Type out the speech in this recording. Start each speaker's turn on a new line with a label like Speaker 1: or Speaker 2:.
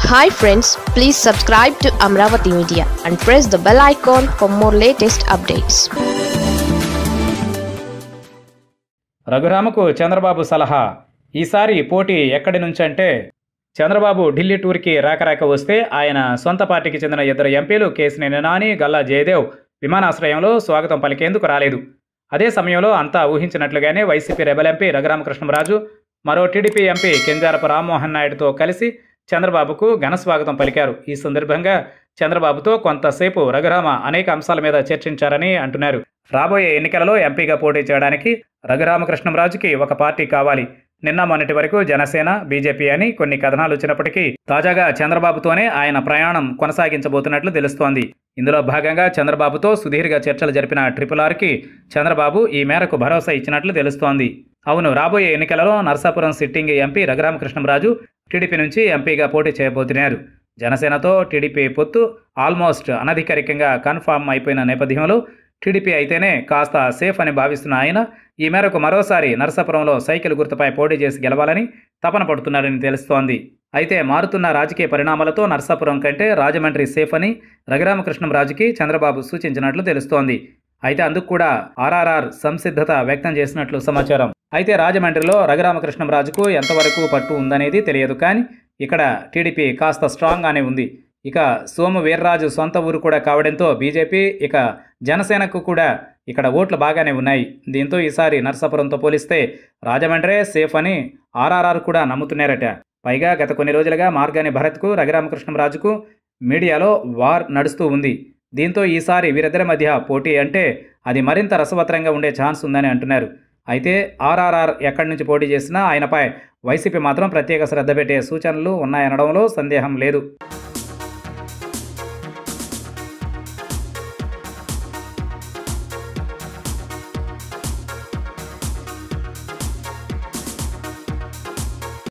Speaker 1: hi friends please subscribe to Amaravati media and press the bell icon for more latest updates
Speaker 2: రఘురామకు చంద్రబాబు సలహా ఈసారి పోటీ ఎక్కడి నుంచంటే చంద్రబాబు ఢిల్లీ టూర్కి రాకరాక వస్తే ఆయన సొంత పార్టీకి చెందిన ఇద్దరు ఎంపీలు కేసినేని నాని గల్లా జయదేవ్ విమానాశ్రయంలో స్వాగతం పలికేందుకు రాలేదు అదే సమయంలో అంతా ఊహించినట్లుగానే వైసీపీ రెబల్ ఎంపీ రఘురామకృష్ణరాజు మరో టీడీపీ ఎంపీ కెంజారపు రామ్మోహన్ నాయుడుతో కలిసి చంద్రబాబుకు ఘన స్వాగతం పలికారు ఈ సందర్భంగా చంద్రబాబుతో కొంతసేపు రఘురామ అనేక అంశాల మీద చర్చించారని అంటున్నారు రాబోయే ఎన్నికలలో ఎంపీగా పోటీ చేయడానికి రఘురామకృష్ణంరాజుకి ఒక పార్టీ కావాలి నిన్న మొన్నటి వరకు జనసేన బీజేపీ అని కొన్ని కథనాలు వచ్చినప్పటికీ తాజాగా చంద్రబాబుతోనే ఆయన ప్రయాణం కొనసాగించబోతున్నట్లు తెలుస్తోంది ఇందులో భాగంగా చంద్రబాబుతో సుదీర్ఘ చర్చలు జరిపిన ట్రిపుల్ ఆర్కి చంద్రబాబు ఈ మేరకు భరోసా ఇచ్చినట్లు తెలుస్తోంది అవును రాబోయే ఎన్నికలలో Narsapuram sitting MP Raghuramakrishnamraju TDP నుంచి ఎంపీగా పోటీ చేయబోతున్నారు జనసేనతో టీడీపీ పొత్తు ఆల్మోస్ట్ అనధికారికంగా కన్ఫామ్ అయిపోయిన నేపథ్యంలో టీడీపీ అయితేనే కాస్త సేఫ్ అని భావిస్తున్న ఆయన ఈ మేరకు మరోసారి నరసాపురంలో సైకిల్ గుర్తుపై పోటీ చేసి గెలవాలని తపన పడుతున్నారని తెలుస్తోంది అయితే మారుతున్న రాజకీయ పరిణామాలతో నరసాపురం కంటే రాజమండ్రి సేఫ్ అని రఘురామకృష్ణంరాజుకి చంద్రబాబు సూచించినట్లు తెలుస్తోంది అయితే అందుకు కూడా ఆర్ఆర్ఆర్ సంసిద్ధత వ్యక్తం చేసినట్లు సమాచారం అయితే రాజమండ్రిలో రఘురామకృష్ణంరాజుకు ఎంతవరకు పట్టు ఉందనేది తెలియదు కానీ ఇక్కడ టీడీపీ కాస్త స్ట్రాంగ్గానే ఉంది ఇక సోము వీర్రాజు సొంత ఊరు కూడా కావడంతో బీజేపీ ఇక జనసేనకు కూడా ఇక్కడ ఓట్లు బాగానే ఉన్నాయి దీంతో ఈసారి నర్సాపురంతో పోలిస్తే రాజమండ్రే సేఫ్ అని ఆర్ఆర్ఆర్ కూడా నమ్ముతున్నారట పైగా గత కొన్ని రోజులుగా మార్గాని భరత్కు రఘురామకృష్ణరాజుకు మీడియాలో వార్ నడుస్తూ ఉంది దీంతో ఈసారి వీరిద్దరి మధ్య పోటీ అంటే అది మరింత రసవత్తరంగా ఉండే ఛాన్స్ ఉందని అంటున్నారు అయితే ఆర్ఆర్ఆర్ ఎక్కడి నుంచి పోటీ చేసినా ఆయనపై వైసీపీ మాత్రం ప్రత్యేక శ్రద్ధ పెట్టే సూచనలు ఉన్నాయనడంలో సందేహం లేదు